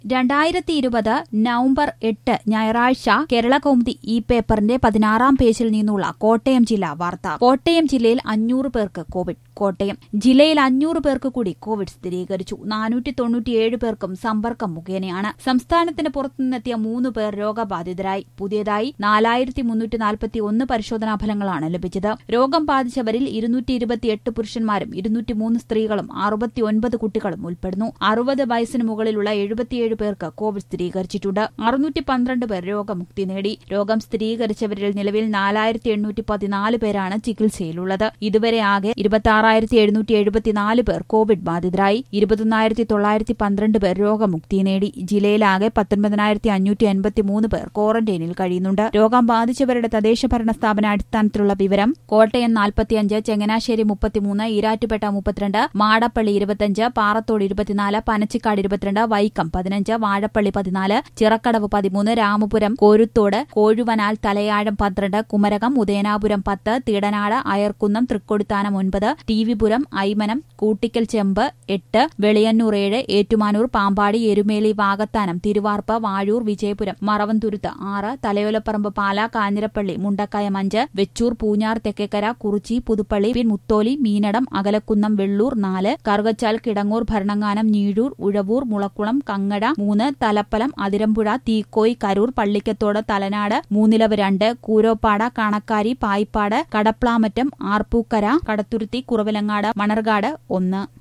രണ്ടായിരത്തി ഇരുപത് നവംബർ എട്ട് ഞായറാഴ്ച കേരള കൗമുദി ഈ പേപ്പറിന്റെ പതിനാറാം പേജിൽ നിന്നുള്ള കോട്ടയം ജില്ലാ വാർത്ത കോട്ടയം ജില്ലയിൽ അഞ്ഞൂറ് പേർക്ക് കോവിഡ് കോട്ടയം ജില്ലയിൽ അഞ്ഞൂറ് പേർക്ക് കൂടി കോവിഡ് സ്ഥിരീകരിച്ചു നാനൂറ്റി തൊണ്ണൂറ്റിയേഴ് പേർക്കും സമ്പർക്കം മുഖേനയാണ് സംസ്ഥാനത്തിന് പുറത്തുനിന്നെത്തിയ മൂന്ന് പേർ രോഗബാധിതരായി പുതിയതായി നാലായിരത്തി മുന്നൂറ്റി നാൽപ്പത്തി ഒന്ന് പരിശോധനാ ഫലങ്ങളാണ് ലഭിച്ചത് രോഗം ബാധിച്ചവരിൽ ഇരുന്നൂറ്റി ഇരുപത്തിയെട്ട് പുരുഷന്മാരും ഇരുന്നൂറ്റിമൂന്ന് സ്ത്രീകളും അറുപത്തിയൊൻപത് കുട്ടികളും ഉൾപ്പെടുന്നു അറുപത് വയസ്സിന് മുകളിലുള്ള എഴുപത്തിയേഴ് പേർക്ക് കോവിഡ് സ്ഥിരീകരിച്ചിട്ടുണ്ട് അറുന്നൂറ്റി പന്ത്രണ്ട് പേർ രോഗമുക്തി നേടി രോഗം സ്ഥിരീകരിച്ചവരിൽ നിലവിൽ നാലായിരത്തി എണ്ണൂറ്റി പതിനാല് പേരാണ് ചികിത്സയിലുള്ളത് ഇതുവരെ ആകെ ഇരുപത്തി ആറായിരത്തി എഴുന്നൂറ്റി എഴുപത്തിനാല് പേർ കോവിഡ് ബാധിതരായി ഇരുപത്തൊന്നായിരത്തി തൊള്ളായിരത്തി പന്ത്രണ്ട് പേർ രോഗമുക്തി നേടി ജില്ലയിലാകെ പത്തൊൻപതിനായിരത്തി അഞ്ഞൂറ്റി അൻപത്തി മൂന്ന് പേർ ക്വാറന്റൈനിൽ കഴിയുന്നുണ്ട് രോഗം ബാധിച്ചവരുടെ തദ്ദേശ ഭരണ സ്ഥാപന അടിസ്ഥാനത്തിലുള്ള വിവരം കോട്ടയം നാൽപ്പത്തിയഞ്ച് ചങ്ങനാശ്ശേരി മുപ്പത്തിമൂന്ന് ഈരാറ്റുപേട്ട മുപ്പത്തിരണ്ട് മാടപ്പള്ളി ഇരുപത്തിയഞ്ച് പാറത്തോട് ഇരുപത്തിനാല് പനച്ചിക്കാട് ഇരുപത്തിരണ്ട് വൈക്കം പതിനഞ്ച് വാഴപ്പള്ളി പതിനാല് ചിറക്കടവ് പതിമൂന്ന് രാമപുരം കോരുത്തോട് കോഴുവനാൽ തലയാഴം പന്ത്രണ്ട് കുമരകം ഉദയനാപുരം പത്ത് തീടനാട് അയർക്കുന്നം തൃക്കൊടുത്താനം ഒൻപത് ടി വിപുരം ഐമനം കൂട്ടിക്കൽ ചെമ്പ് എട്ട് വെളിയന്നൂർ ഏഴ് ഏറ്റുമാനൂർ പാമ്പാടി എരുമേലി വാകത്താനം തിരുവാർപ്പ് വാഴൂർ വിജയപുരം മറവന്തുരുത്ത് ആറ് തലയോലപ്പറമ്പ് പാല കാഞ്ഞിരപ്പള്ളി മുണ്ടക്കയം അഞ്ച് വെച്ചൂർ പൂഞ്ഞാർ തെക്കേക്കര കുറിച്ചി പുതുപ്പള്ളി പിൻ മുത്തോലി മീനടം അകലക്കുന്നം വെള്ളൂർ നാല് കറുകച്ചാൽ കിടങ്ങൂർ ഭരണങ്ങാനം ഞീഴൂർ ഉഴവൂർ മുളക്കുളം കങ്ങട മൂന്ന് തലപ്പലം അതിരമ്പുഴ തീക്കോയ് കരൂർ പള്ളിക്കത്തോട് തലനാട് മൂന്നിലവ് രണ്ട് കൂരോപ്പാട കണക്കാരി പായിപ്പാട് കടപ്ലാമറ്റം ആർപ്പൂക്കര കടത്തുരുത്തി കുറവിലങ്ങാട് മണർകാട് ഒന്ന്